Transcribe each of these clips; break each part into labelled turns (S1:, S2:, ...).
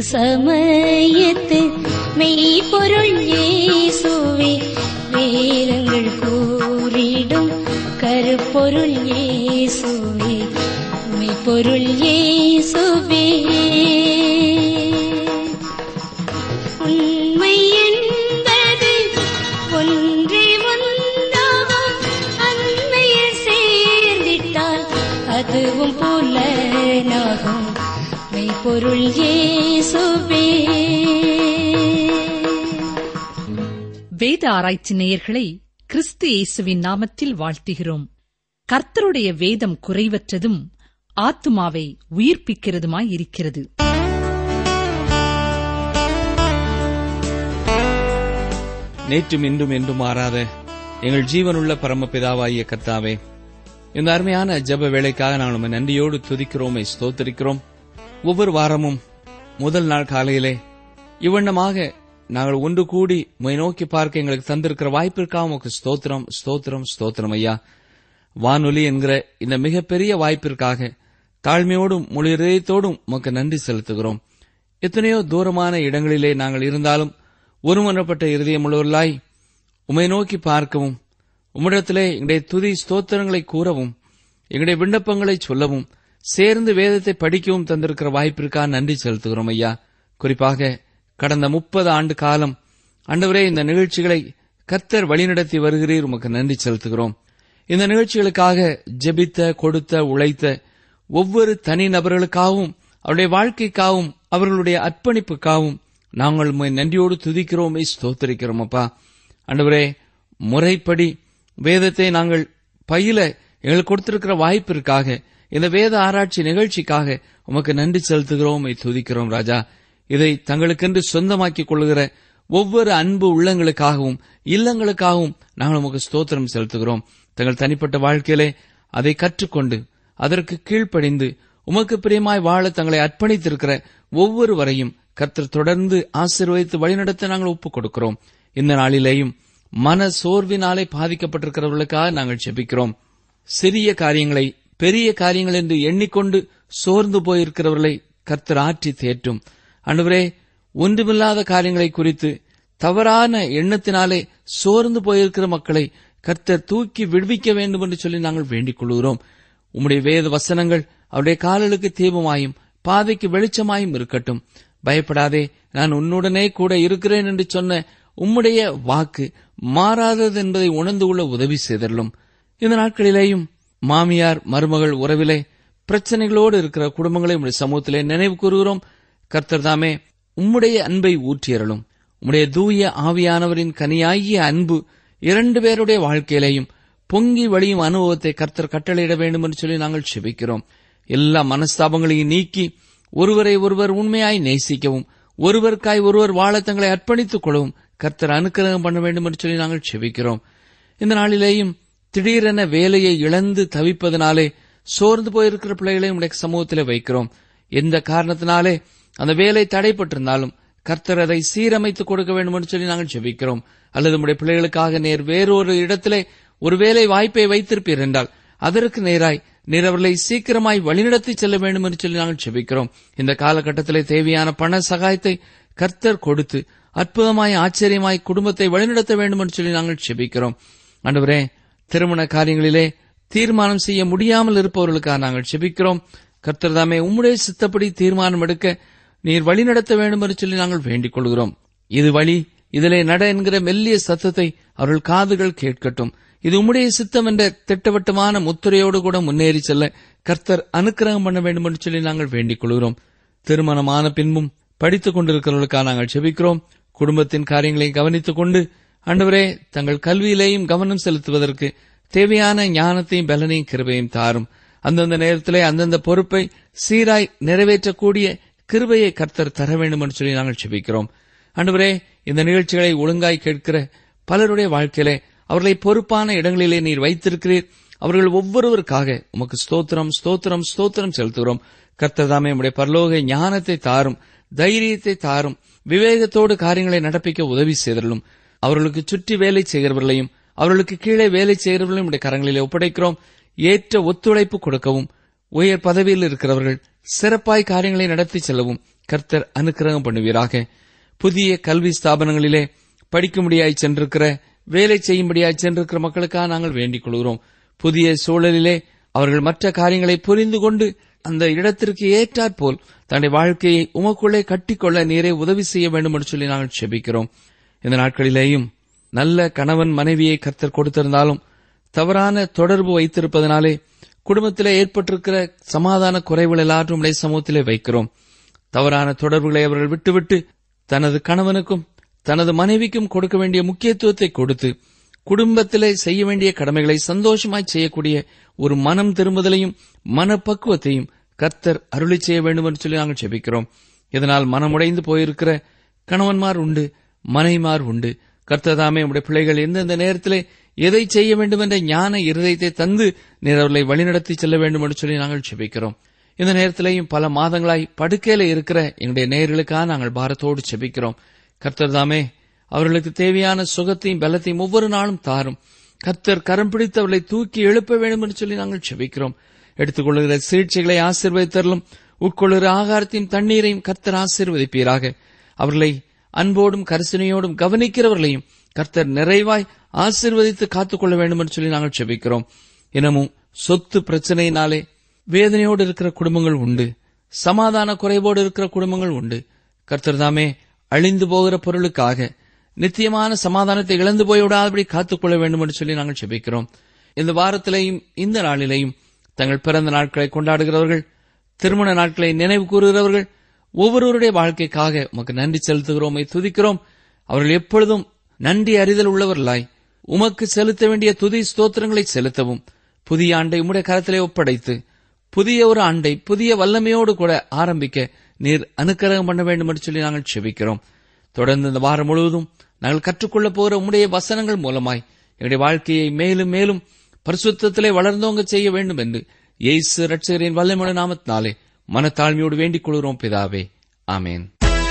S1: சமயத்து மெய்ப்பொருள் இயேசுவே வேதங்கள் கூறிடும் கருப்பொருள் இயேசுவே மெய்ப்பொருள் இயேசுவே உண்மை என்பது ஒன்றே ஒன்றாகும் அண்மையில் சேர்ந்திட்டால் அதுவும் புலனாகும் மெய்ப்பொருள் இயேசுவே
S2: வேத ஆராய்ச்சி நேயர்களை கிறிஸ்து இயேசுவின் நாமத்தில் வாழ்த்துகிறோம் கர்த்தருடைய வேதம் குறைவற்றதும் ஆத்துமாவை உயிர்ப்பிக்கிறதுமாய் இருக்கிறது
S3: நேற்றும் இன்றும் என்றும் மாறாத எங்கள் ஜீவனுள்ள பரமபிதாவாகிய கர்த்தாவே இந்த அருமையான ஜெப வேலைக்காக நாங்கள் உம்மை நன்றியோடு துதிக்கிறோம் ஸ்தோத்தரிக்கிறோம் ஒவ்வொரு வாரமும் முதல் நாள் காலையிலே இவ்வண்ணமாக நாங்கள் ஒன்று கூடி உம்மை நோக்கி பார்க்க எங்களுக்கு தந்திருக்கிற வாய்ப்பிற்காக உமக்கு ஸ்தோத்திரம் ஸ்தோத்திரம் ஸ்தோத்திரம் ஐயா வானொலி என்கிற இந்த மிகப்பெரிய வாய்ப்பிற்காக தாழ்மையோடும் முழு இதயத்தோடும் உமக்கு நன்றி செலுத்துகிறோம் எத்தனையோ தூரமான இடங்களிலே நாங்கள் இருந்தாலும் ஒருமனப்பட்ட இருதயமுள்ளவர்களாய் உம்மை நோக்கி பார்க்கவும் உம்மிடத்திலே எங்களுடைய துதி ஸ்தோத்திரங்களை கூறவும் எங்களுடைய விண்ணப்பங்களை சொல்லவும் சேர்ந்து வேதத்தை படிக்கவும் தந்திருக்கிற வாய்ப்பிற்காக நன்றி செலுத்துகிறோம் ஐயா குறிப்பாக கடந்த முப்பது ஆண்டு காலம் ஆண்டவரே இந்த நிகழ்ச்சிகளை கர்த்தர் வழிநடத்தி வருகிறீர் உமக்கு நன்றி செலுத்துகிறோம் இந்த நிகழ்ச்சிகளுக்காக ஜெபித்த கொடுத்த உழைத்த ஒவ்வொரு தனி நபர்களுக்காகவும் அவருடைய வாழ்க்கைக்காகவும் அவர்களுடைய அர்ப்பணிப்புக்காகவும் நாங்கள் உம்மை நன்றியோடு துதிக்கிறோம் ஸ்தோத்தரிக்கிறோம் அப்பா ஆண்டவரே முறைப்படி வேதத்தை நாங்கள் பயில எங்களுக்கு கொடுத்திருக்கிற வாய்ப்பிற்காக இந்த வேத ஆராய்ச்சி நிகழ்ச்சிக்காக உமக்கு நன்றி செலுத்துகிறோம் உம்மை துதிக்கிறோம் ராஜா இதை தங்களுக்கென்று சொந்தமாக்கிக் கொள்ளுகிற ஒவ்வொரு அன்பு உள்ளங்களுக்காகவும் இல்லங்களுக்காகவும் நாங்கள் உமக்கு ஸ்தோத்திரம் செலுத்துகிறோம் தங்கள் தனிப்பட்ட வாழ்க்கையிலே அதை கற்றுக்கொண்டு அதற்கு கீழ்ப்படிந்து உமக்கு பிரியமாய் வாழ தங்களை அர்ப்பணித்திருக்கிற ஒவ்வொருவரையும் கர்த்தர் தொடர்ந்து ஆசீர்வதித்து வழிநடத்த நாங்கள் ஒப்புக் கொடுக்கிறோம் இந்த நாளிலேயும் மன சோர்வினாலே பாதிக்கப்பட்டிருக்கிறவர்களுக்காக நாங்கள் ஜெபிக்கிறோம் சிறிய காரியங்களை பெரிய காரியங்கள் என்று எண்ணிக்கொண்டு சோர்ந்து போயிருக்கிறவர்களை கர்த்தர் ஆற்றி தேற்றும் அன்றுவரே ஒன்றுமில்லாத காரியங்களை குறித்து தவறான எண்ணத்தினாலே சோர்ந்து போயிருக்கிற மக்களை கர்த்தர் தூக்கி விடுவிக்க வேண்டும் என்று சொல்லி நாங்கள் வேண்டிக் கொள்கிறோம் உம்முடைய வேத வசனங்கள் அவருடைய காலலுக்கு தீபமாயும் பாதைக்கு வெளிச்சமாயும் இருக்கட்டும் பயப்படாதே நான் உன்னுடனே கூட இருக்கிறேன் என்று சொன்ன உம்முடைய வாக்கு மாறாதது என்பதை உணர்ந்து கொள்ள உதவி செய்தரலும் இந்த நாட்களிலேயும் மாமியார் மருமகள் உறவிலே பிரச்சனைகளோடு இருக்கிற குடும்பங்களை உம்முடைய சமூகத்திலே நினைவு கூறுகிறோம் கர்த்தர் தாமே உம்முடைய அன்பை ஊற்றியறலும் உம்முடைய தூய ஆவியானவரின் கனியாகிய அன்பு இரண்டு பேருடைய வாழ்க்கையிலேயும் பொங்கி வழியும் அனுபவத்தை கர்த்தர் கட்டளையிட வேண்டும் என்று சொல்லி நாங்கள் செபிக்கிறோம் எல்லா மனஸ்தாபங்களையும் நீக்கி ஒருவரை ஒருவர் உண்மையாய் நேசிக்கவும் ஒருவருக்காய் ஒருவர் வாழ தங்களை அர்ப்பணித்துக் கொள்ளவும் கர்த்தர் அனுக்கிரகம் பண்ண வேண்டும் என்று சொல்லி நாங்கள் செபிக்கிறோம் இந்த நாளிலேயும் திடீரென வேலையை இழந்து தவிப்பதனாலே சோர்ந்து போயிருக்கிற பிள்ளைகளை உடைய சமூகத்திலே வைக்கிறோம் எந்த காரணத்தினாலே அந்த வேலை தடைப்பட்டிருந்தாலும் கர்த்தர் அதை சீரமைத்துக் கொடுக்க வேண்டும் என்று சொல்லி நாங்கள் ஜெபிக்கிறோம் அல்லது நம்முடைய பிள்ளைகளுக்காக நேர் வேறொரு இடத்திலே ஒரு வேலை வாய்ப்பை வைத்திருப்பீர் என்றால் அதற்கு நேராய் நீர் அவர்களை சீக்கிரமாய் வழிநடத்தி செல்ல வேண்டும் என்று சொல்லி நாங்கள் ஜெபிக்கிறோம் இந்த காலகட்டத்திலே தேவையான பண சகாயத்தை கர்த்தர் கொடுத்து அற்புதமாய் ஆச்சரியமாய் குடும்பத்தை வழிநடத்த வேண்டும் என்று சொல்லி நாங்கள் ஜெபிக்கிறோம் ஆண்டவரே திருமண காரியங்களிலே தீர்மானம் செய்ய முடியாமல் இருப்பவர்களுக்காக நாங்கள் ஜெபிக்கிறோம் கர்த்தர் தாமே உம்முடைய சித்தப்படி தீர்மானம் எடுக்க நீர் வழிநடத்த வேண்டும் என்று சொல்லி நாங்கள் வேண்டிக் கொள்கிறோம் இது வழி இதிலே நட என்கிற மெல்லிய சத்தத்தை அவர்கள் காதுகள் கேட்கட்டும் இது உம்முடைய சித்தம் என்ற திட்டவட்டமான முத்திரையோடு கூட முன்னேறி செல்ல கர்த்தர் அனுக்கிரகம் பண்ண வேண்டும் என்று சொல்லி நாங்கள் வேண்டிக் கொள்கிறோம் திருமணமான பின்பும் படித்துக் கொண்டிருக்கிறவர்களுக்காக நாங்கள் செபிக்கிறோம் குடும்பத்தின் காரியங்களை கவனித்துக் கொண்டு ஆண்டவரே தங்கள் கல்வியிலேயும் கவனம் செலுத்துவதற்கு தேவையான ஞானத்தையும் பலனையும் கிருபையும் தாரும் அந்தந்த நேரத்திலே அந்தந்த பொறுப்பை சீராய் நிறைவேற்றக்கூடிய கிருபையை கர்த்தர் தர வேண்டும் என்று சொல்லி நாங்கள் செபிக்கிறோம் ஆண்டவரே இந்த நிகழ்ச்சிகளை ஒழுங்காய் கேட்கிற பலருடைய வாழ்க்கையிலே அவர்களை பொறுப்பான இடங்களிலே நீர் வைத்திருக்கிறீர் அவர்கள் ஒவ்வொருவருக்காக உமக்கு ஸ்தோத்திரம் ஸ்தோத்திரம் ஸ்தோத்திரம் செலுத்துகிறோம் கர்த்தர் தாமே உடைய பரலோக ஞானத்தை தாரும் தைரியத்தை தாரும் விவேகத்தோடு காரியங்களை நடப்பிக்க உதவி செய்தலும் அவர்களுக்கு சுற்றி வேலை செய்கிறவர்களையும் அவர்களுக்கு கீழே வேலை செய்கிறவர்களையும் உடைய கரங்களிலே ஒப்படைக்கிறோம் ஏற்ற ஒத்துழைப்பு கொடுக்கவும் உயர் பதவியில் இருக்கிறவர்கள் சிறப்பாய் காரியங்களை நடத்தி செல்லவும் கர்த்தர் அனுக்கிரகம் பண்ணுவீராக புதிய கல்வி ஸ்தாபனங்களிலே படிக்கும்படியாய் சென்றிருக்கிற வேலை செய்யும்படியாய் சென்றிருக்கிற மக்களுக்காக நாங்கள் வேண்டிக் கொள்கிறோம் புதிய சூழலிலே அவர்கள் மற்ற காரியங்களை புரிந்து கொண்டு அந்த இடத்திற்கு ஏற்றாற்போல் தன்னுடைய வாழ்க்கையை உமக்குள்ளே கட்டிக்கொள்ள நீரே உதவி செய்ய வேண்டும் என்று சொல்லி நாங்கள் செபிக்கிறோம் இந்த நாட்களிலேயும் நல்ல கணவன் மனைவியை கர்த்தர் கொடுத்திருந்தாலும் தவறான தொடர்பு வைத்திருப்பதனாலே குடும்பத்திலே ஏற்பட்டிருக்கிற சமாதான குறைவுகள் எல்லாற்றும் உடைய சமூகத்திலே வைக்கிறோம் தவறான தொடர்புகளை அவர்கள் விட்டுவிட்டு தனது கணவனுக்கும் தனது மனைவிக்கும் கொடுக்க வேண்டிய முக்கியத்துவத்தை கொடுத்து குடும்பத்திலே செய்ய வேண்டிய கடமைகளை சந்தோஷமாய் செய்யக்கூடிய ஒரு மனம் திரும்புதலையும் மனப்பக்குவத்தையும் கர்த்தர் அருளி செய்ய வேண்டும் என்று சொல்லி நாங்கள் செபிக்கிறோம் இதனால் மனமுடைந்து போயிருக்கிற கணவன்மார் உண்டு மனைமார் உண்டு கர்த்ததாமே உடைய பிள்ளைகள் எந்தெந்த நேரத்திலே எதை செய்ய வேண்டும் என்ற ஞான இருதயத்தை தந்து நீர் அவர்களை வழிநடத்தி செல்ல வேண்டும் என்று சொல்லி நாங்கள் செபிக்கிறோம் இந்த நேரத்திலேயும் பல மாதங்களாய் படுக்கையில இருக்கிற எங்களுடைய நேர்களுக்காக நாங்கள் பாரத்தோடு செபிக்கிறோம் கர்த்தர்தாமே அவர்களுக்கு தேவையான சுகத்தையும் பலத்தையும் ஒவ்வொரு நாளும் தாரும் கர்த்தர் கரம் பிடித்து அவர்களை தூக்கி எழுப்ப வேண்டும் என்று சொல்லி நாங்கள் செபிக்கிறோம் எடுத்துக்கொள்ளுகிற சிகிச்சைகளை ஆசீர்வதித்தரலும் உட்கொள்ளுகிற ஆகாரத்தையும் தண்ணீரையும் கர்த்தர் ஆசீர்வதிப்பீராக அவர்களை அன்போடும் கரிசனையோடும் கவனிக்கிறவர்களையும் கர்த்தர் நிறைவாய் ஆசீர்வதித்து காத்துக்கொள்ள வேண்டும் என்று சொல்லி நாங்கள் செபிக்கிறோம் இனமும் சொத்து பிரச்சனையினாலே வேதனையோடு இருக்கிற குடும்பங்கள் உண்டு சமாதான குறைவோடு இருக்கிற குடும்பங்கள் உண்டு கர்த்தர் தாமே அழிந்து போகிற பொருளுக்காக நித்தியமான சமாதானத்தை இழந்து போய்விடாதபடி காத்துக்கொள்ள வேண்டும் என்று சொல்லி நாங்கள் செபிக்கிறோம் இந்த வாரத்திலேயும் இந்த நாளிலேயும் தங்கள் பிறந்த நாட்களை கொண்டாடுகிறவர்கள் திருமண நாட்களை நினைவு கூறுகிறவர்கள் ஒவ்வொருவருடைய வாழ்க்கைக்காக உமக்கு நன்றி செலுத்துகிறோம் துதிக்கிறோம் அவர்கள் எப்பொழுதும் நன்றி அறிதல் உள்ளவர்களாய் உமக்கு செலுத்த வேண்டிய துதி ஸ்தோத்திரங்களை செலுத்தவும் புதிய ஆண்டை உம்முடைய கரத்திலே ஒப்படைத்து புதிய ஒரு ஆண்டை புதிய வல்லமையோடு கூட ஆரம்பிக்க நீர் அனுக்கிரகம் பண்ண வேண்டும் என்று சொல்லி நாங்கள் செபிக்கிறோம் தொடர்ந்து இந்த வாரம் முழுவதும் நாங்கள் கற்றுக்கொள்ளப் போகிற உம்முடைய வசனங்கள் மூலமாய் எங்களுடைய வாழ்க்கையை மேலும் மேலும் பரிசுத்தத்திலே வளர்ந்தோங்க செய்ய வேண்டும் என்று இயேசு ரட்சகரின் வல்லமுள்ள நாமத்தினாலே மனத்தாழ்மையோடு வேண்டிக் கொள்கிறோம் பிதாவே ஆமேன்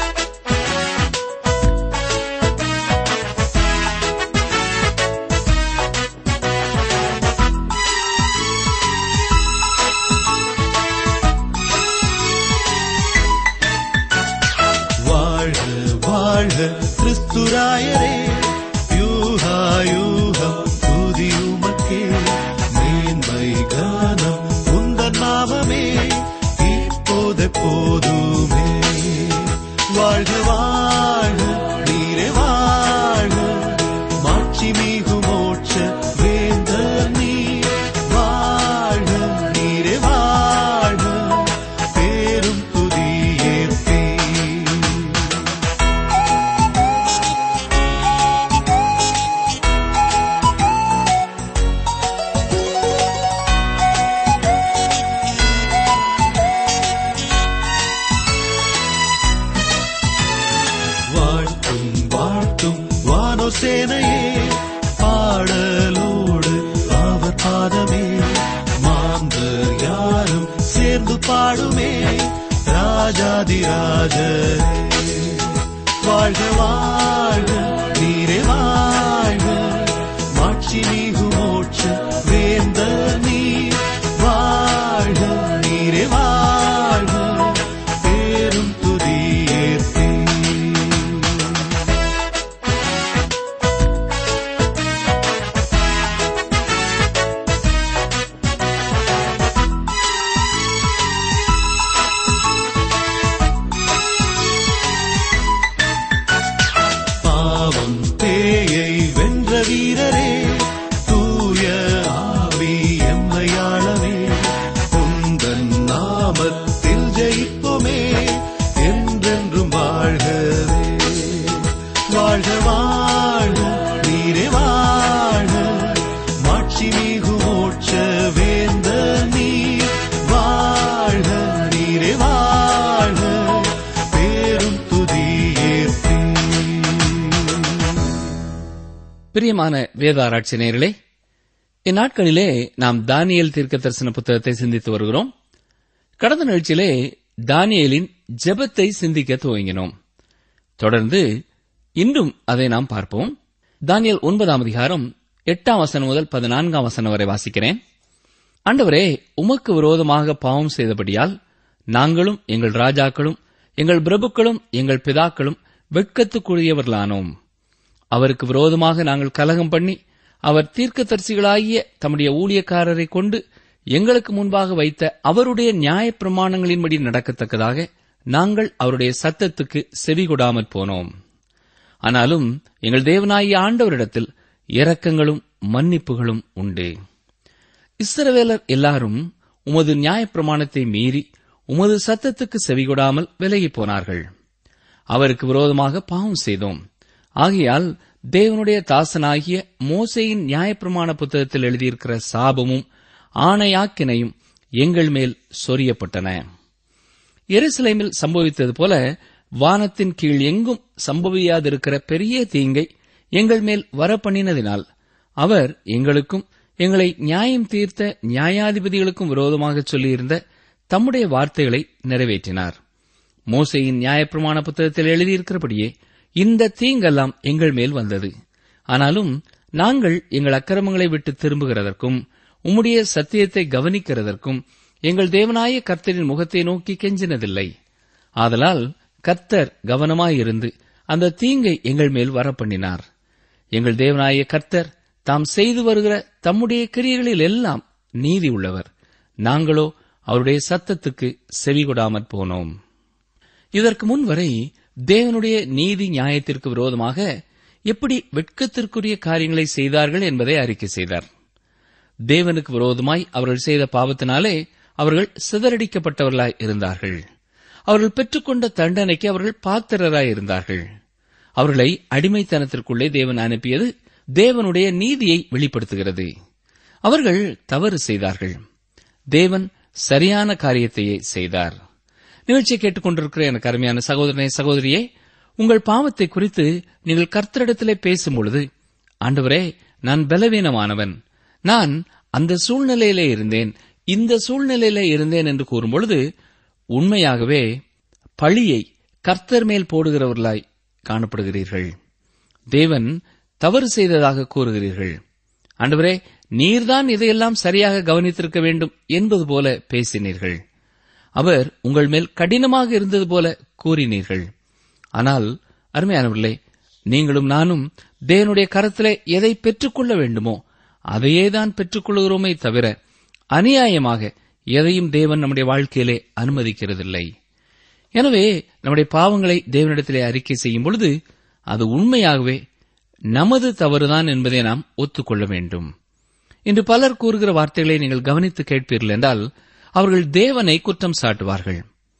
S4: வாழ்க வாழ்க கிறிஸ்துராயரே யூகாயூகம் துதியுமக்கே மேன்மை கானம் உந்த நாமமே இப்போது போதுமே வாழ்க வாழ்க நீரே வாழ்க மாட்சி மிகு மோட்ச வேந்த நீ வாழ்க நீரே வாழ்க பேரும் துதியேற்பே வாழ்த்தும் வாழ்த்தும் வானோ சேனையே பாடலோடு அவர் பாதமே மாந்தர் யாரும் சேர்ந்து பாடுமே ராஜாதி ராஜரே வாழ்க வாழ்க நீரே வாழ்க மாட்சி மிகு மோட்ச வேந்த நீ வாழ்க நீரே வாழ்க பேரும் துதியேற்பே பாவம் பேயை வென்ற வீரரே தூய ஆவி எம்மையாளவே உந்தன் நாமத்தில் ஜெயிப்போமே என்றென்றும் வாழ்கவே வாழ்க வாழ்க நீரே வாழ்க மாட்சி மிகு மோட்ச வேந்த நீ வாழ்க நீரே வாழ்க பேரும் துதியேற்பே
S3: பிரியமான வேதாராய்ச்சி நேயர்களே இந்நாட்களிலே நாம் தானியேல் தீர்க்க தரிசன புத்தகத்தை சிந்தித்து வருகிறோம் கடந்த நிகழ்ச்சியிலே தானியேலின் ஜெபத்தை சிந்திக்க துவங்கினோம் தொடர்ந்து இன்றும் அதை நாம் பார்ப்போம் தானியேல் ஒன்பதாம் அதிகாரம் எட்டாம் வசனம் முதல் பதினான்காம் வசனம் வரை வாசிக்கிறேன் ஆண்டவரே உமக்கு விரோதமாக பாவம் செய்தபடியால் நாங்களும் எங்கள் ராஜாக்களும் எங்கள் பிரபுக்களும் எங்கள் பிதாக்களும் வெட்கத்துக்குரியவர்களானோம் அவருக்கு விரோதமாக நாங்கள் கலகம் பண்ணி அவர் தீர்க்கதரிசிகளாகிய தம்முடைய ஊழியக்காரரை கொண்டு எங்களுக்கு முன்பாக வைத்த அவருடைய நியாயப் பிரமாணங்களின்படி நடக்கத்தக்கதாக நாங்கள் அவருடைய சத்தத்துக்கு செவிகொடாமற் போனோம் ஆனாலும் எங்கள் தேவனாகிய ஆண்டவரிடத்தில் இரக்கங்களும் மன்னிப்புகளும் உண்டு இஸ்ரவேலர் எல்லாரும் உமது நியாயப்பிரமாணத்தை மீறி உமது சத்தத்துக்கு செவிகொடாமல் விலகிப் போனார்கள் அவருக்கு விரோதமாக பாவம் செய்தோம் ஆகையால் தேவனுடைய தாசனாகிய மோசேயின் நியாயப்பிரமாண புத்தகத்தில் எழுதியிருக்கிற சாபமும் ஆணையாக்கினையும் எங்கள் மேல் சொரியப்பட்டன எருசலேமில் சம்பவித்தது போல வானத்தின் கீழ் எங்கும் சம்பவியாதிருக்கிற பெரிய தீங்கை எங்கள் மேல் வரப்பண்ணினதினால் அவர் எங்களுக்கும் எங்களை நியாயம் தீர்த்த நியாயாதிபதிகளுக்கும் விரோதமாக சொல்லியிருந்த தம்முடைய வார்த்தைகளை நிறைவேற்றினார் மோசையின் நியாயப்பிரமாண புத்தகத்தில் எழுதியிருக்கிறபடியே இந்த தீங்கெல்லாம் எங்கள் மேல் வந்தது ஆனாலும் நாங்கள் எங்கள் அக்கிரமங்களை விட்டு திரும்புகிறதற்கும் உம்முடைய சத்தியத்தை கவனிக்கிறதற்கும் எங்கள் தேவனாய கர்த்தரின் முகத்தை நோக்கி கெஞ்சினதில்லை ஆதலால் கர்த்தர் கவனமாயிருந்து அந்த தீங்கை எங்கள் மேல் வரப்பண்ணினார் எங்கள் தேவனாய கர்த்தர் தாம் செய்து வருகிற தம்முடைய கிரியைகளில் எல்லாம் நீதி உள்ளவர் நாங்களோ அவருடைய சத்தத்துக்கு செவிகொடாமற் போனோம் இதற்கு முன் வரை தேவனுடைய நீதி நியாயத்திற்கு விரோதமாக எப்படி வெட்கத்திற்குரிய காரியங்களை செய்தார்கள் என்பதை அறிக்கை செய்தார் தேவனுக்கு விரோதமாய் அவர்கள் செய்த பாவத்தினாலே அவர்கள் சிதறடிக்கப்பட்டவர்களாய் இருந்தார்கள் அவர்கள் பெற்றுக்கொண்ட தண்டனைக்கு அவர்கள் பாத்திரராய் இருந்தார்கள் அவர்களை அடிமைத்தனத்திற்குள்ளே தேவன் அனுப்பியது தேவனுடைய நீதியை வெளிப்படுத்துகிறது அவர்கள் தவறு செய்தார்கள் தேவன் சரியான காரியத்தையே செய்தார் நிகழ்ச்சியை கேட்டுக்கொண்டிருக்கிற எனக்கு அருமையான சகோதரனே சகோதரியே உங்கள் பாவத்தை குறித்து நீங்கள் கர்த்தரிடத்திலே பேசும்பொழுது ஆண்டவரே நான் பலவீனமானவன் நான் அந்த சூழ்நிலையிலே இருந்தேன் இந்த சூழ்நிலையிலே இருந்தேன் என்று கூறும்பொழுது உண்மையாகவே பழியை கர்த்தர் மேல் போடுகிறவர்களாய் காணப்படுகிறீர்கள் தேவன் தவறு செய்ததாக கூறுகிறீர்கள் ஆண்டவரே நீர்தான் இதையெல்லாம் சரியாக கவனித்திருக்க வேண்டும் என்பது போல பேசினீர்கள் அவர் உங்கள் மேல் கடினமாக இருந்தது போல கூறினீர்கள் ஆனால் அருமையானவர்களே நீங்களும் நானும் தேவனுடைய கரத்திலே எதை பெற்றுக்கொள்ள வேண்டுமோ அதையே தான் பெற்றுக்கொள்கிறோமே தவிர அநியாயமாக எதையும் தேவன் நம்முடைய வாழ்க்கையிலே அனுமதிக்கிறதில்லை எனவே நம்முடைய பாவங்களை தேவனிடத்திலே அறிக்கை செய்யும் பொழுது அது உண்மையாகவே நமது தவறுதான் என்பதை நாம் ஒத்துக்கொள்ள வேண்டும் இன்று பலர் கூறுகிற வார்த்தைகளை நீங்கள் கவனித்து கேட்பீர்கள் என்றால் அவர்கள் தேவனை குற்றம் சாட்டுவார்கள்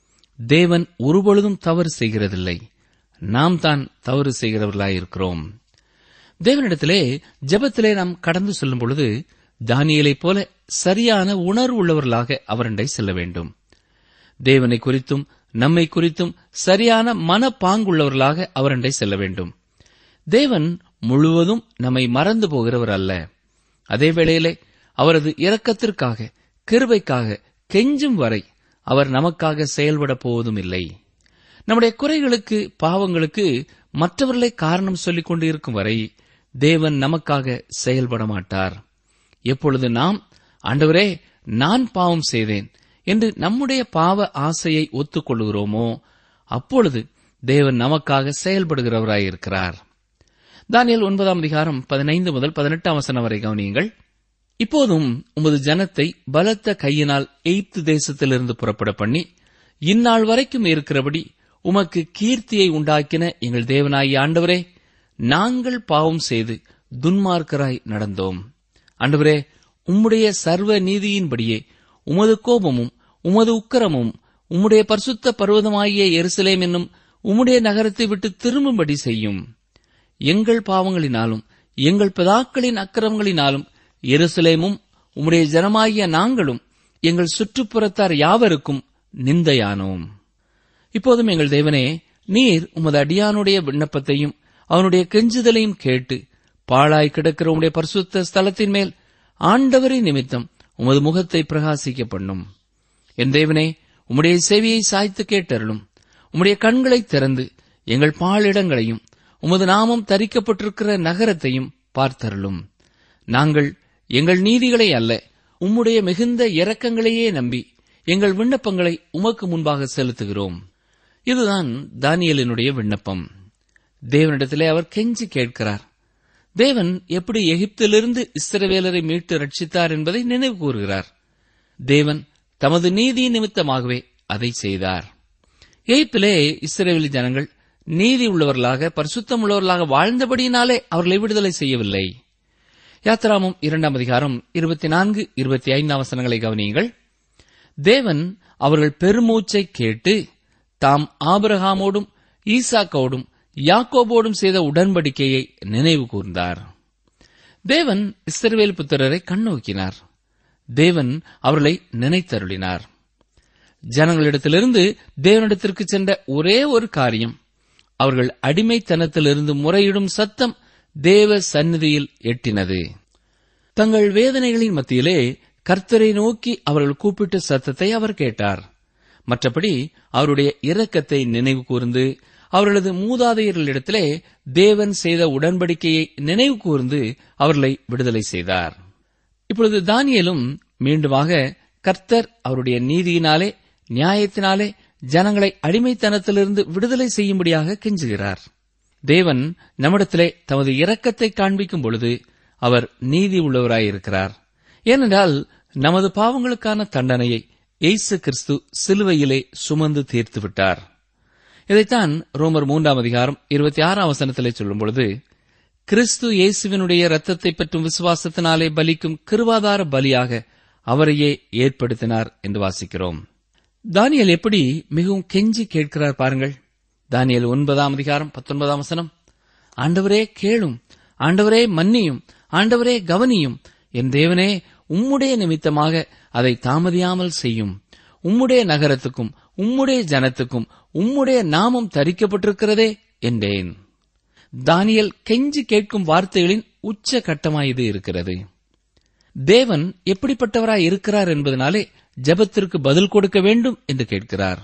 S3: தேவன் ஒருபொழுதும் தவறு செய்கிறதில்லை நாம் தான் தவறு செய்கிறவர்களாயிருக்கிறோம் தேவனிடத்திலே ஜெபத்திலே நாம் கடந்து செல்லும் பொழுது தானியலைப் போல சரியான உணர்வு உள்ளவர்களாக அவரண்டை செல்ல வேண்டும் தேவனை குறித்தும் நம்மை குறித்தும் சரியான மனப்பாங்குள்ளவர்களாக அவரண்டை செல்ல வேண்டும் தேவன் முழுவதும் நம்மை மறந்து போகிறவர் அல்ல அதே வேளையிலே அவரது இரக்கத்திற்காக கிருபைக்காக கெஞ்சும் வரை அவர் நமக்காக செயல்பட போவதும் இல்லை நம்முடைய குறைகளுக்கு பாவங்களுக்கு மற்றவர்களை காரணம் சொல்லிக் கொண்டு இருக்கும் வரை தேவன் நமக்காக செயல்பட மாட்டார் எப்பொழுது நாம் ஆண்டவரே நான் பாவம் செய்தேன் என்று நம்முடைய பாவ ஆசையை ஒத்துக்கொள்கிறோமோ அப்பொழுது தேவன் நமக்காக செயல்படுகிறவராயிருக்கிறார் தானியல் ஒன்பதாம் அதிகாரம் பதினைந்து முதல் பதினெட்டாம் வசனம் வரை கவனியுங்கள் இப்போதும் உமது ஜனத்தை பலத்த கையினால் எய்த்து தேசத்திலிருந்து புறப்பட பண்ணி இந்நாள் வரைக்கும் இருக்கிறபடி உமக்கு கீர்த்தியை உண்டாக்கின எங்கள் தேவனாகிய ஆண்டவரே நாங்கள் பாவம் செய்து துன்மார்க்கராய் நடந்தோம் ஆண்டவரே உம்முடைய சர்வ நீதியின்படியே உமது கோபமும் உமது உக்கரமும் உம்முடைய பரிசுத்த பர்வதமாகிய எருசலேம் என்னும் உம்முடைய நகரத்தை விட்டு திரும்பும்படி செய்யும் எங்கள் பாவங்களினாலும் எங்கள் பிதாக்களின் அக்கிரமங்களினாலும் எருசலேமும் உம்முடைய ஜனமாகிய நாங்களும் எங்கள் சுற்றுப்புறத்தார் யாவருக்கும் நிந்தையானோம் இப்போதும் எங்கள் தேவனே நீர் உமது அடியானுடைய விண்ணப்பத்தையும் அவனுடைய கெஞ்சுதலையும் கேட்டு பாழாய் கிடக்கிற உம்முடைய பரிசுத்த ஸ்தலத்தின் மேல் ஆண்டவரின் நிமித்தம் உமது முகத்தை பிரகாசிக்க பண்ணும் என் தேவனே உம்முடைய செவியை சாய்த்து கேட்டருளும் உம்முடைய கண்களை திறந்து எங்கள் பாழிடங்களையும் உமது நாமம் தரிக்கப்பட்டிருக்கிற நகரத்தையும் பார்த்தருளும் நாங்கள் எங்கள் நீதிகளை அல்ல உம்முடைய மிகுந்த இரக்கங்களையே நம்பி எங்கள் விண்ணப்பங்களை உமக்கு முன்பாக செலுத்துகிறோம் இதுதான் தானியலினுடைய விண்ணப்பம் தேவனிடத்திலே அவர் கெஞ்சி கேட்கிறார் தேவன் எப்படி எகிப்திலிருந்து இஸ்ரவேலரை மீட்டு ரட்சித்தார் என்பதை நினைவு கூறுகிறார் தேவன் தமது நீதி நிமித்தமாகவே அதை செய்தார் எகிப்திலே இஸ்ரேல் ஜனங்கள் நீதி உள்ளவர்களாக பரிசுத்தம் உள்ளவர்களாக வாழ்ந்தபடியினாலே அவர்களை விடுதலை செய்யவில்லை யாத்ராமம் இரண்டாம் அதிகாரம் இருபத்தி நான்கு இருபத்தி ஐந்தாம் வசனங்களை கவனியுங்கள் தேவன் அவர்கள் பெருமூச்சை கேட்டு தாம் ஆபிரகாமோடும் ஈசாக்கோடும் யாக்கோபோடும் செய்த உடன்படிக்கையை நினைவு கூர்ந்தார் தேவன் இஸ்ரவேல் புத்திரரை கண்ணோக்கினார் தேவன் அவர்களை நினைத்தருளினார் ஜனங்களிடத்திலிருந்து தேவனிடத்திற்கு சென்ற ஒரே ஒரு காரியம் அவர்கள் அடிமைத்தனத்திலிருந்து முறையிடும் சத்தம் தேவ சந்நிதியில் எட்டினது தங்கள் வேதனைகளின் மத்தியிலே கர்த்தரை நோக்கி அவர்கள் கூப்பிட்ட சத்தத்தை அவர் கேட்டார் மற்றபடி அவருடைய இரக்கத்தை நினைவு கூர்ந்து அவர்களது மூதாதையர்களிடத்திலே தேவன் செய்த உடன்படிக்கையை நினைவு கூர்ந்து அவர்களை விடுதலை செய்தார் இப்பொழுது தானியலும் மீண்டுமாக கர்த்தர் அவருடைய நீதியினாலே நியாயத்தினாலே ஜனங்களை அடிமைத்தனத்திலிருந்து விடுதலை செய்யும்படியாக கெஞ்சுகிறார் தேவன் நம்மிடத்திலே தமது இரக்கத்தை காண்பிக்கும் பொழுது அவர் நீதி உள்ளவராயிருக்கிறார் ஏனென்றால் நமது பாவங்களுக்கான தண்டனையை இயேசு கிறிஸ்து சிலுவையிலே சுமந்து தீர்த்து விட்டார் இதைத்தான் ரோமர் மூன்றாம் அதிகாரம் இருபத்தி ஆறாம் வசனத்திலே சொல்லும் பொழுது கிறிஸ்து இயேசுவினுடைய இரத்தத்தை பற்றும் விசுவாசத்தினாலே பலிக்கும் கிருவாதார பலியாக அவரையே ஏற்படுத்தினார் என்று வாசிக்கிறோம் தானியல் எப்படி மிகவும் கெஞ்சி கேட்கிறார் பாருங்கள் தானியல் ஒன்பதாம் அதிகாரம் பத்தொன்பதாம் வசனம் ஆண்டவரே கேளும் ஆண்டவரே மன்னியும் ஆண்டவரே கவனியும் என் தேவனே உம்முடைய நிமித்தமாக அதை தாமதியாமல் செய்யும் உம்முடைய நகரத்துக்கும் உம்முடைய ஜனத்துக்கும் உம்முடைய நாமம் தரிக்கப்பட்டிருக்கிறதே என்றேன் தானியல் கெஞ்சி கேட்கும் வார்த்தைகளின் உச்ச கட்டமாய் இது இருக்கிறது தேவன் எப்படிப்பட்டவராய் இருக்கிறார் என்பதனாலே ஜெபத்திற்கு பதில் கொடுக்க வேண்டும் என்று கேட்கிறார்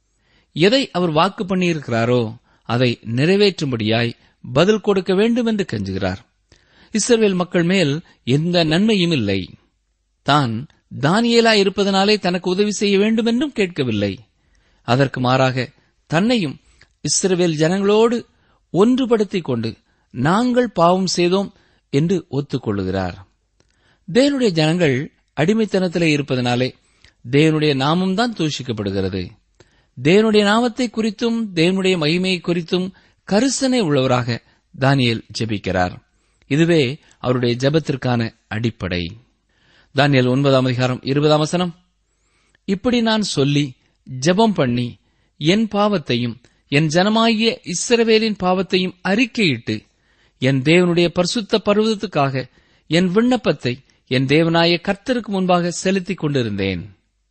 S3: எதை அவர் வாக்கு பண்ணியிருக்கிறாரோ அதை நிறைவேற்றும்படியாய் பதில் கொடுக்க வேண்டும் என்று கெஞ்சுகிறார் இஸ்ரவேல் மக்கள் மேல் எந்த நன்மையும் இல்லை தான் தானியேலா இருப்பதனாலே தனக்கு உதவி செய்ய வேண்டும் என்றும் கேட்கவில்லை அதற்கு மாறாக தன்னையும் இஸ்ரவேல் ஜனங்களோடு ஒன்றுபடுத்திக் கொண்டு நாங்கள் பாவம் செய்தோம் என்று ஒத்துக்கொள்ளுகிறார் தேவனுடைய ஜனங்கள் அடிமைத்தனத்திலே இருப்பதனாலே தேவனுடைய நாமம்தான் தூஷிக்கப்படுகிறது தேவனுடைய நாமத்தை குறித்தும் தேவனுடைய மகிமையை குறித்தும் கரிசனை உள்ளவராக தானியேல் ஜெபிக்கிறார் இதுவே அவருடைய ஜெபத்திற்கான அடிப்படை தானியல் ஒன்பதாம் அதிகாரம் இருபதாம் வசனம் இப்படி நான் சொல்லி ஜெபம் பண்ணி என் பாவத்தையும் என் ஜனமாகிய இஸ்ரவேலின் பாவத்தையும் அறிக்கையிட்டு என் தேவனுடைய பரிசுத்த பருவத்துக்காக என் விண்ணப்பத்தை என் தேவனாய கர்த்தருக்கு முன்பாக செலுத்திக் கொண்டிருந்தேன்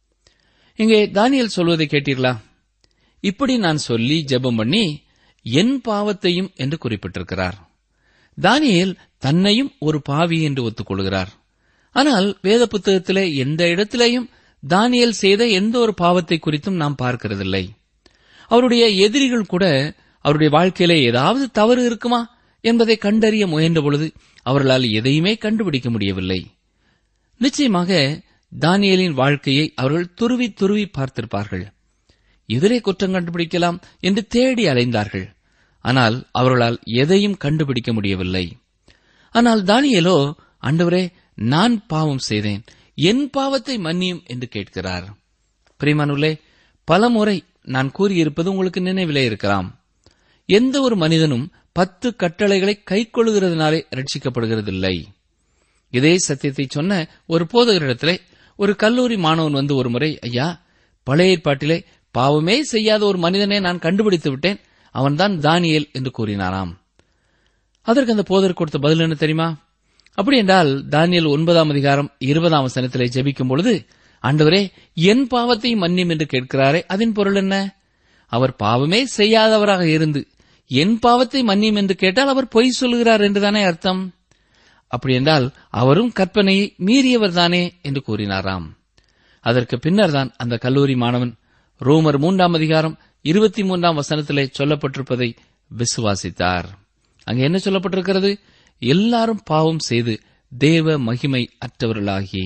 S3: இங்கே தானியல் சொல்வதை கேட்டீர்களா இப்படி நான் சொல்லி ஜெபம் பண்ணி என் பாவத்தையும் என்று குறிப்பிட்டிருக்கிறார் தானியேல் தன்னையும் ஒரு பாவி என்று ஒத்துக்கொள்கிறார் ஆனால் வேத புத்தகத்திலே எந்த இடத்திலேயும் தானியேல் செய்த எந்த ஒரு பாவத்தை குறித்தும் நாம் பார்க்கிறதில்லை அவருடைய எதிரிகள் கூட அவருடைய வாழ்க்கையிலே ஏதாவது தவறு இருக்குமா என்பதை கண்டறிய முயன்ற பொழுது அவர்களால் எதையுமே கண்டுபிடிக்க முடியவில்லை நிச்சயமாக தானியலின் வாழ்க்கையை அவர்கள் துருவி துருவி பார்த்திருப்பார்கள் எதிரே குற்றம் கண்டுபிடிக்கலாம் என்று தேடி அலைந்தார்கள் ஆனால் அவர்களால் எதையும் கண்டுபிடிக்க முடியவில்லை ஆனால் தானியலோ ஆண்டவரே நான் பாவம் செய்தேன் என் பாவத்தை மன்னியும் என்று கேட்கிறார் பிரிமானுள்ளே பலமுறை நான் கூறியிருப்பது உங்களுக்கு நினைவிலே இருக்கலாம் எந்த ஒரு மனிதனும் பத்து கட்டளைகளை கைக்கொள்ளுகிறதுனாலே ரட்சிக்கப்படுகிறதில்லை இதே சத்தியத்தை சொன்ன ஒரு போதகரிடத்திலே ஒரு கல்லூரி மாணவன் வந்து ஒரு முறை ஐயா பழைய ஏற்பாட்டிலே பாவமே செய்யாத ஒரு மனிதனை நான் கண்டுபிடித்து விட்டேன் அவன்தான் தானியேல் என்று கூறினாராம் அதற்கு அந்த போதர் கொடுத்த பதில் என்ன தெரியுமா அப்படி என்றால் தானியல் ஒன்பதாம் அதிகாரம் இருபதாம் வசனத்திலே ஜெபிக்கும் பொழுது ஆண்டவரே என் பாவத்தையும் மன்னியும் என்று கேட்கிறாரே அதன் பொருள் என்ன அவர் பாவமே செய்யாதவராக இருந்து என் பாவத்தை மன்னியும் என்று கேட்டால் அவர் பொய் சொல்கிறார் என்றுதானே அர்த்தம் அப்படி என்றால் அவரும் கற்பனையை மீறியவர்தானே என்று கூறினாராம் அதற்கு பின்னர்தான் அந்த கல்லூரி மாணவன் ரோமர் மூன்றாம் அதிகாரம் இருபத்தி மூன்றாம் வசனத்திலே சொல்லப்பட்டிருப்பதை விசுவாசித்தார் அங்கே என்ன சொல்லப்பட்டிருக்கிறது எல்லாரும் பாவம் செய்து தேவ மகிமை அற்றவர்களாகி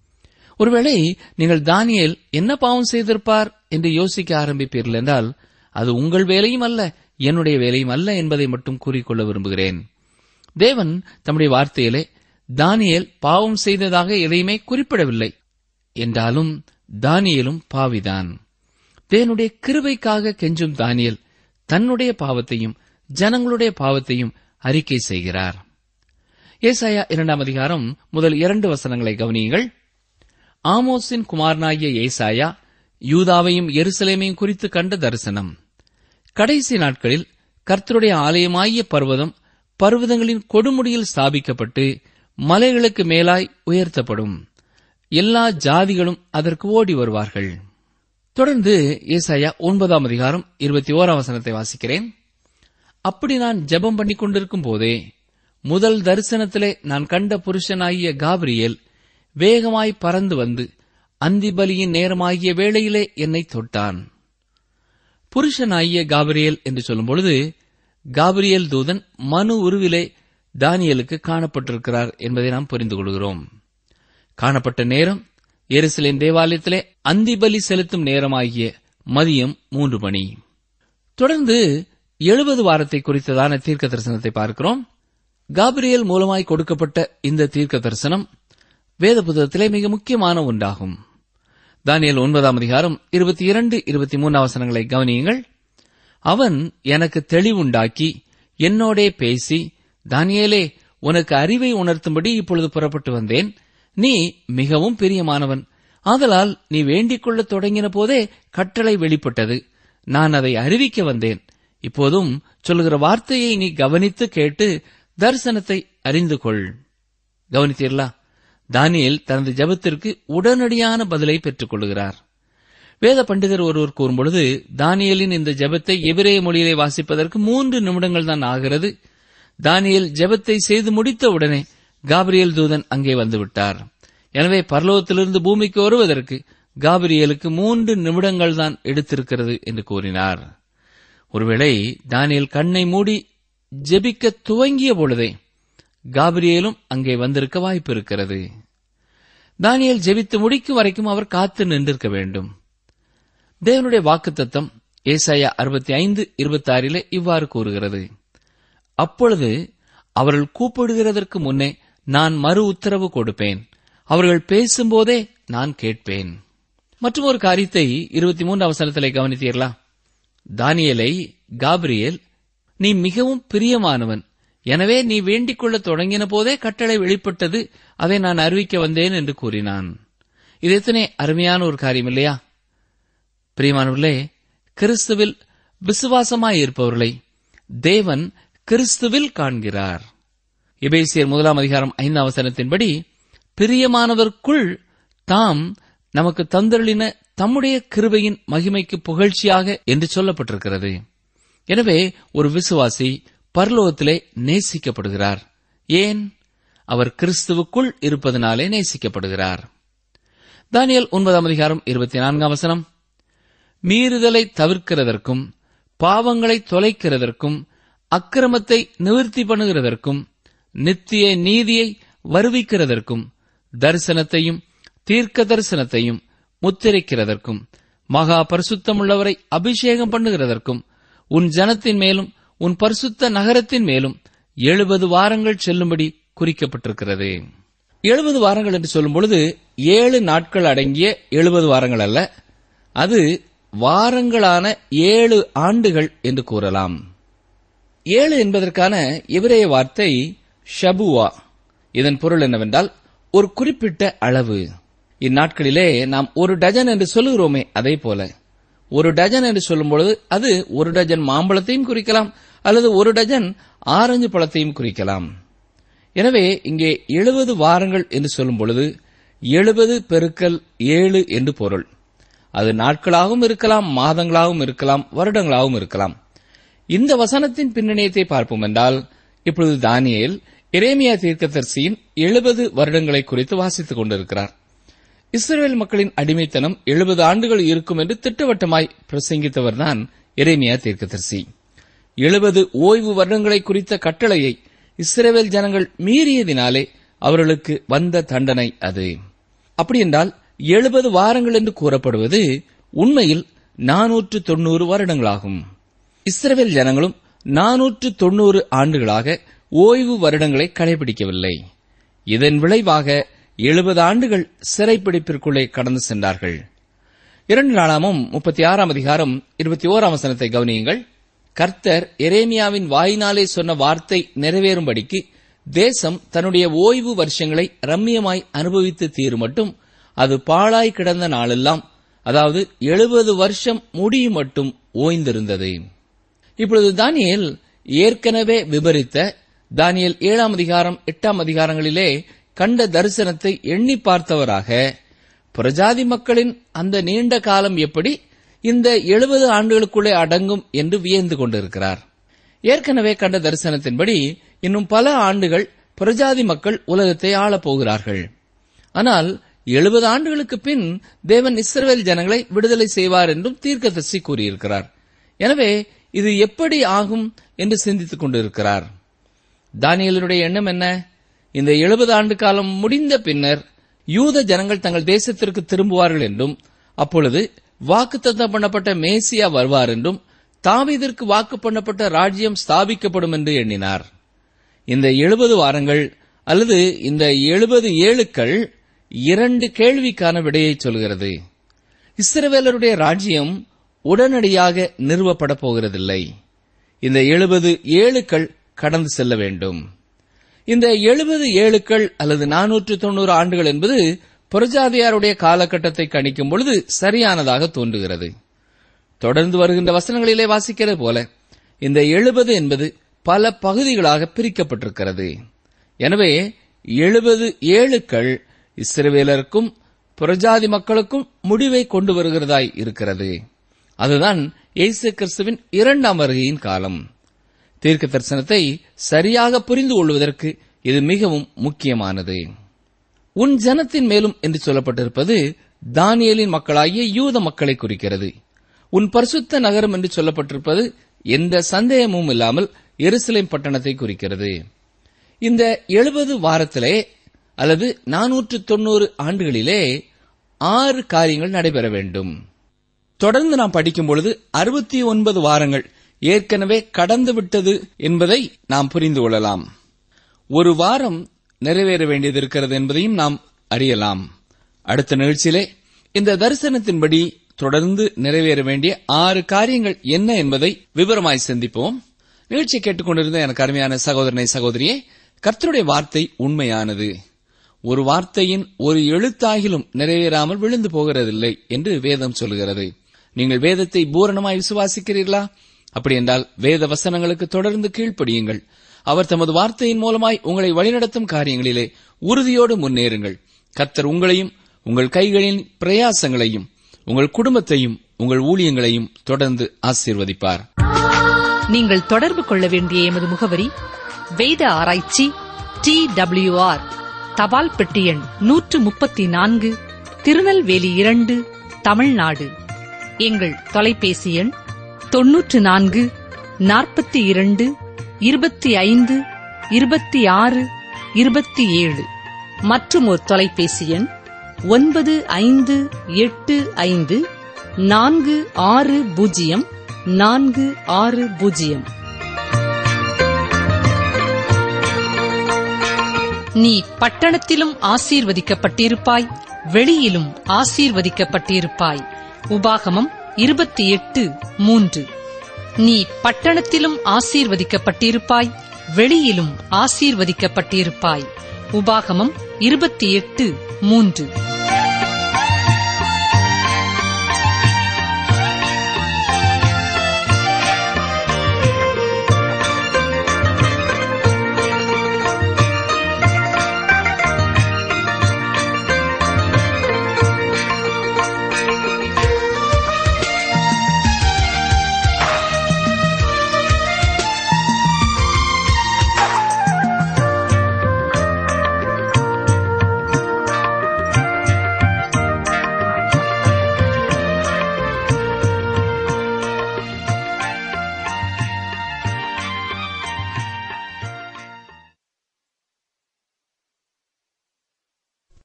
S3: ஒருவேளை நீங்கள் தானியேல் என்ன பாவம் செய்திருப்பார் என்று யோசிக்க ஆரம்பிப்பீர்கள் என்றால் அது உங்கள் வேலையும் அல்ல என்னுடைய வேலையும் அல்ல என்பதை மட்டும் கூறிக்கொள்ள விரும்புகிறேன் தேவன் தம்முடைய வார்த்தையிலே தானியேல் பாவம் செய்ததாக எதையுமே குறிப்பிடவில்லை என்றாலும் தானியேலும் பாவிதான் தேவனுடைய கிருபைக்காக கெஞ்சும் தானியேல் தன்னுடைய பாவத்தையும் ஜனங்களுடைய பாவத்தையும் அறிக்கை செய்கிறார் ஏசாயா இரண்டாம் அதிகாரம் முதல் இரண்டு வசனங்களை கவனியுங்கள் ஆமோஸின் குமாரனாகிய ஏசாயா யூதாவையும் எருசலேமையும் குறித்து கண்ட தரிசனம் கடைசி நாட்களில் கர்த்தருடைய ஆலயமாகிய பர்வதம் பர்வதங்களின் கொடுமுடியில் ஸ்தாபிக்கப்பட்டு மலைகளுக்கு மேலாய் உயர்த்தப்படும் எல்லா ஜாதிகளும் அதற்கு ஓடி வருவார்கள் தொடர்ந்து ஏசாயா ஒன்பதாம் அதிகாரம் இருபத்தி ஓராம் வசனத்தை வாசிக்கிறேன் அப்படி நான் ஜெபம் பண்ணிக் கொண்டிருக்கும் போதே முதல் தரிசனத்திலே நான் கண்ட புருஷனாகிய காபிரியேல் வேகமாய் பறந்து வந்து அந்திபலியின் நேரமாகிய வேளையிலே என்னை தொட்டான் புருஷனாகிய காபிரியேல் என்று சொல்லும் பொழுது காபிரியேல் தூதன் மனு உருவிலே தானியலுக்கு காணப்பட்டிருக்கிறார் என்பதை நாம் புரிந்து கொள்கிறோம் காணப்பட்ட நேரம் எருசலேம் தேவாலயத்திலே அந்திபலி செலுத்தும் நேரமாகிய மதியம் மூன்று மணி தொடர்ந்து எழுபது வாரத்தை குறித்ததான தீர்க்க தரிசனத்தை பார்க்கிறோம் காபிரியல் மூலமாய் கொடுக்கப்பட்ட இந்த தீர்க்க தரிசனம் வேத புத்தகத்திலே மிக முக்கியமான ஒன்றாகும் தானியல் ஒன்பதாம் அதிகாரம் இருபத்தி இரண்டு இருபத்தி மூணு வசனங்களை கவனியுங்கள் அவன் எனக்கு தெளிவுண்டாக்கி என்னோடே பேசி தானியேலே உனக்கு அறிவை உணர்த்தும்படி இப்பொழுது புறப்பட்டு வந்தேன் நீ மிகவும் பிரியமானவன் ஆதலால் நீ வேண்டிக் கொள்ளத் தொடங்கின போதே கட்டளை வெளிப்பட்டது நான் அதை அறிவிக்க வந்தேன் இப்போதும் சொல்லுகிற வார்த்தையை நீ கவனித்து கேட்டு தரிசனத்தை அறிந்து கொள் கவனித்தீர்களா தானியேல் தனது ஜெபத்திற்கு உடனடியான பதிலை பெற்றுக் கொள்கிறார் வேத பண்டிதர் ஒருவர் கூறும்பொழுது தானியேலின் இந்த ஜெபத்தை எபிரேய மொழியிலே வாசிப்பதற்கு மூன்று நிமிடங்கள் தான் ஆகிறது தானியேல் ஜெபத்தை செய்து முடித்த உடனே காபிரியேல் தூதன் அங்கே வந்துவிட்டார் எனவே பரலோகத்திலிருந்து பூமிக்கு வருவதற்கு காபிரியேலுக்கு மூன்று நிமிடங்கள் தான் எடுத்திருக்கிறது என்று கூறினார் ஒருவேளை தானியேல் கண்ணை மூடி ஜெபிக்க துவங்கிய பொழுதே காபிரியேலும் அங்கே வந்திருக்க வாய்ப்பு இருக்கிறது தானியேல் ஜெபித்து முடிக்கும் வரைக்கும் அவர் காத்து நின்றிருக்க வேண்டும் தேவனுடைய வாக்குத்தத்தம் ஏசாயா அறுபத்தி ஐந்து இருபத்தி ஆறிலே இவ்வாறு கூறுகிறது அப்பொழுது அவர்கள் கூப்பிடுகிறதற்கு முன்னே நான் மறு உத்தரவு கொடுப்பேன் அவர்கள் பேசும்போதே நான் கேட்பேன் மற்றும் ஒரு காரியத்தை இருபத்தி மூன்று அவசரத்திலே கவனித்தீர்களா தானியேலை காபிரியேல் நீ மிகவும் பிரியமானவன் எனவே நீ வேண்டிக் கொள்ளத் தொடங்கின போதே கட்டளை வெளிப்பட்டது அதை நான் அறிவிக்க வந்தேன் என்று கூறினான் இது எத்தனை அருமையான ஒரு காரியம் இல்லையா பிரியமானவர்களே கிறிஸ்துவில் விசுவாசமாய் இருப்பவர்களை தேவன் கிறிஸ்துவில் காண்கிறார் எபேசியர் முதலாம் அதிகாரம் ஐந்தாம் வசனத்தின்படி பிரியமானவர்க்குள் தாம் நமக்கு தந்தருளின தம்முடைய கிருபையின் மகிமைக்கு புகழ்ச்சியாக என்று சொல்லப்பட்டிருக்கிறது எனவே ஒரு விசுவாசி பரலோகத்திலே நேசிக்கப்படுகிறார் ஏன் அவர் கிறிஸ்துவுக்குள் இருப்பதனாலே நேசிக்கப்படுகிறார் தானியல் ஒன்பதாம் அதிகாரம் இருபத்தி நான்காம் வசனம் மீறுதலை தவிர்க்கிறதற்கும் பாவங்களை தொலைக்கிறதற்கும் அக்கிரமத்தை நிவர்த்தி பண்ணுகிறதற்கும் நித்திய நீதியை வருவிக்கிறதற்கும் தரிசனத்தையும் தீர்க்க தரிசனத்தையும் முத்திரைக்கிறதற்கும் மகா பரிசுத்தமுள்ளவரை அபிஷேகம் பண்ணுகிறதற்கும் உன் ஜனத்தின் மேலும் உன் பரிசுத்த நகரத்தின் மேலும் எழுபது வாரங்கள் செல்லும்படி குறிக்கப்பட்டிருக்கிறது எழுபது வாரங்கள் என்று சொல்லும் பொழுது ஏழு நாட்கள் அடங்கிய எழுபது வாரங்கள் அல்ல அது வாரங்களான ஏழு ஆண்டுகள் என்று கூறலாம் ஏழு என்பதற்கான எபிரேய வார்த்தை ஷபுவா இதன் பொருள் என்னவென்றால் ஒரு குறிப்பிட்ட அளவு இந்நாட்களிலே நாம் ஒரு டஜன் என்று சொல்லுகிறோமே அதே போல ஒரு டஜன் என்று சொல்லும் பொழுது அது ஒரு டஜன் மாம்பழத்தையும் குறிக்கலாம் அல்லது ஒரு டஜன் ஆரஞ்சு பழத்தையும் குறிக்கலாம் எனவே இங்கே எழுபது வாரங்கள் என்று சொல்லும் பொழுது எழுபது பெருக்கல் ஏழு என்று பொருள் அது நாட்களாகவும் இருக்கலாம் மாதங்களாகவும் இருக்கலாம் வருடங்களாகவும் இருக்கலாம் இந்த வசனத்தின் பின்னணியத்தை பார்ப்போம் என்றால் இப்பொழுது தானியேல் எரேமியா தீர்க்கதரிசியின் எழுபது வருடங்களை குறித்து வாசித்துக் கொண்டிருக்கிறார் இஸ்ரேல் மக்களின் அடிமைத்தனம் எழுபது ஆண்டுகள் இருக்கும் என்று திட்டவட்டமாய் பிரசங்கித்தவர்தான் எரேமியா தீர்க்கதரிசி எழுபது ஓய்வு வருடங்களை குறித்த கட்டளையை இஸ்ரேல் ஜனங்கள் மீறியதினாலே அவர்களுக்கு வந்த தண்டனை அது அப்படியென்றால் எழுபது வாரங்கள் என்று கூறப்படுவது உண்மையில் நானூற்று தொண்ணூறு வருடங்களாகும் இஸ்ரவேல் ஜனங்களும் நானூற்று தொண்ணூறு ஆண்டுகளாக ஓய்வு வருடங்களை கடைபிடிக்கவில்லை இதன் விளைவாக எழுபது ஆண்டுகள் சிறைப்பிடிப்பிற்குள்ளே கடந்து சென்றார்கள் இரண்டு நாளாமும் முப்பத்தி ஆறாம் அதிகாரம் இருபத்தி ஓராம் வசனத்தை கவனியுங்கள் கர்த்தர் எரேமியாவின் வாயினாலே சொன்ன வார்த்தை நிறைவேறும்படிக்கு தேசம் தன்னுடைய ஓய்வு வருஷங்களை ரம்மியமாய் அனுபவித்து தீரும் மட்டும் அது பாழாய் கிடந்த நாளெல்லாம் அதாவது எழுபது வருஷம் முடியும் மட்டும் ஓய்ந்திருந்தது இப்பொழுது தானியேல் ஏற்கனவே விபரித்த தானியேல் ஏழாம் அதிகாரம் எட்டாம் அதிகாரங்களிலே கண்ட தரிசனத்தை எண்ணி பார்த்தவராக பிரஜாதி மக்களின் அந்த நீண்ட காலம் எப்படி இந்த எழுபது ஆண்டுகளுக்குள்ளே அடங்கும் என்று வியந்து கொண்டிருக்கிறார் ஏற்கனவே கண்ட தரிசனத்தின்படி இன்னும் பல ஆண்டுகள் பிரஜாதி மக்கள் உலகத்தை ஆளப் போகிறார்கள் ஆனால் எழுபது ஆண்டுகளுக்கு பின் தேவன் இஸ்ரவேல் ஜனங்களை விடுதலை செய்வார் என்றும் தீர்க்கதரிசி கூறியிருக்கிறார் எனவே இது எப்படி ஆகும் என்று சிந்தித்துக் கொண்டிருக்கிறார் தானியலினுடைய எண்ணம் என்ன இந்த எழுபது ஆண்டு காலம் முடிந்த பின்னர் யூத ஜனங்கள் தங்கள் தேசத்திற்கு திரும்புவார்கள் என்றும் அப்பொழுது வாக்குத்தத்தம் பண்ணப்பட்ட மேசியா வருவார் என்றும் தாவீதிற்கு வாக்கு பண்ணப்பட்ட ராஜ்யம் ஸ்தாபிக்கப்படும் என்று எண்ணினார் இந்த எழுபது வாரங்கள் அல்லது இந்த எழுபது ஏழுக்கள் இரண்டு கேள்விக்கான விடையை சொல்கிறது இஸ்ரவேலருடைய ராஜ்யம் உடனடியாக நிறுவப்பட போகிறதில்லை இந்த எழுபது ஏழுக்கள் கடந்து செல்ல வேண்டும் இந்த எழுபது ஏழுக்கள் அல்லது நானூற்று தொண்ணூறு ஆண்டுகள் என்பது புரஜாதியாருடைய காலகட்டத்தை கணிக்கும் பொழுது சரியானதாக தோன்றுகிறது தொடர்ந்து வருகின்ற வசனங்களிலே வாசிக்கிறது போல இந்த எழுபது என்பது பல பகுதிகளாக பிரிக்கப்பட்டிருக்கிறது எனவே எழுபது ஏழுக்கள் இஸ்ரவேலருக்கும் புரஜாதி மக்களுக்கும் முடிவை கொண்டு வருகிறதாய் இருக்கிறது அதுதான் இயேசு கிறிஸ்துவின் இரண்டாம் வருகையின் காலம் தீர்க்க தரிசனத்தை சரியாக புரிந்து கொள்வதற்கு இது மிகவும் முக்கியமானது உன் ஜனத்தின் மேலும் என்று சொல்லப்பட்டிருப்பது தானியலின் மக்களாகிய யூத மக்களை குறிக்கிறது உன் பரிசுத்த நகரம் என்று சொல்லப்பட்டிருப்பது எந்த சந்தேகமும் இல்லாமல் எருசலேம் பட்டணத்தை குறிக்கிறது இந்த எழுபது வாரத்திலே அல்லது நானூற்று தொண்ணூறு ஆண்டுகளிலே ஆறு காரியங்கள் நடைபெற வேண்டும் தொடர்ந்து நாம் படிக்கும் பொழுது அறுபத்தி ஒன்பது வாரங்கள் ஏற்கனவே கடந்து விட்டது என்பதை நாம் புரிந்து கொள்ளலாம் ஒரு வாரம் நிறைவேற வேண்டியது இருக்கிறது என்பதையும் நாம் அறியலாம் அடுத்த நிகழ்ச்சியிலே இந்த தரிசனத்தின்படி தொடர்ந்து நிறைவேற வேண்டிய ஆறு காரியங்கள் என்ன என்பதை விவரமாய் சிந்திப்போம் நிகழ்ச்சியை கேட்டுக்கொண்டிருந்த எனக்கு அருமையான சகோதரனை சகோதரியே கர்த்தருடைய வார்த்தை உண்மையானது ஒரு வார்த்தையின் ஒரு எழுத்தாகிலும் நிறைவேறாமல் விழுந்து போகிறதில்லை என்று வேதம் சொல்கிறது நீங்கள் வேதத்தை பூரணமாய் விசுவாசிக்கிறீர்களா அப்படி என்றால் வேத வசனங்களுக்கு தொடர்ந்து கீழ்ப்படியுங்கள் அவர் தமது வார்த்தையின் மூலமாய் உங்களை வழிநடத்தும் காரியங்களிலே உறுதியோடு முன்னேறுங்கள் கர்த்தர் உங்களையும் உங்கள் கைகளின் பிரயாசங்களையும் உங்கள் குடும்பத்தையும் உங்கள் ஊழியங்களையும் தொடர்ந்து ஆசீர்வதிப்பார்
S2: நீங்கள் தொடர்பு கொள்ள வேண்டிய எமது முகவரி வேத ஆராய்ச்சி டி ஆர் தபால் பெட்டி எண் நூற்று முப்பத்தி நான்கு திருநெல்வேலி இரண்டு தமிழ்நாடு எங்கள் தொலைபேசி எண் தொன்னூற்று நான்கு நாற்பத்தி இரண்டு இருபத்தி ஐந்து இருபத்தி ஆறு இருபத்தி ஏழு மற்றும் ஒரு தொலைபேசி எண் ஒன்பது ஐந்து எட்டு ஐந்து நான்கு ஆறு பூஜ்ஜியம் நான்கு ஆறு பூஜ்ஜியம் நீ பட்டணத்திலும் ஆசீர்வதிக்கப்பட்டிருப்பாய் வெளியிலும் ஆசீர்வதிக்கப்பட்டிருப்பாய் உபாகமம் இருபத்தி எட்டு மூன்று நீ பட்டணத்திலும் ஆசீர்வதிக்கப்பட்டிருப்பாய் வெளியிலும் ஆசீர்வதிக்கப்பட்டிருப்பாய் உபாகமம் இருபத்தி எட்டு மூன்று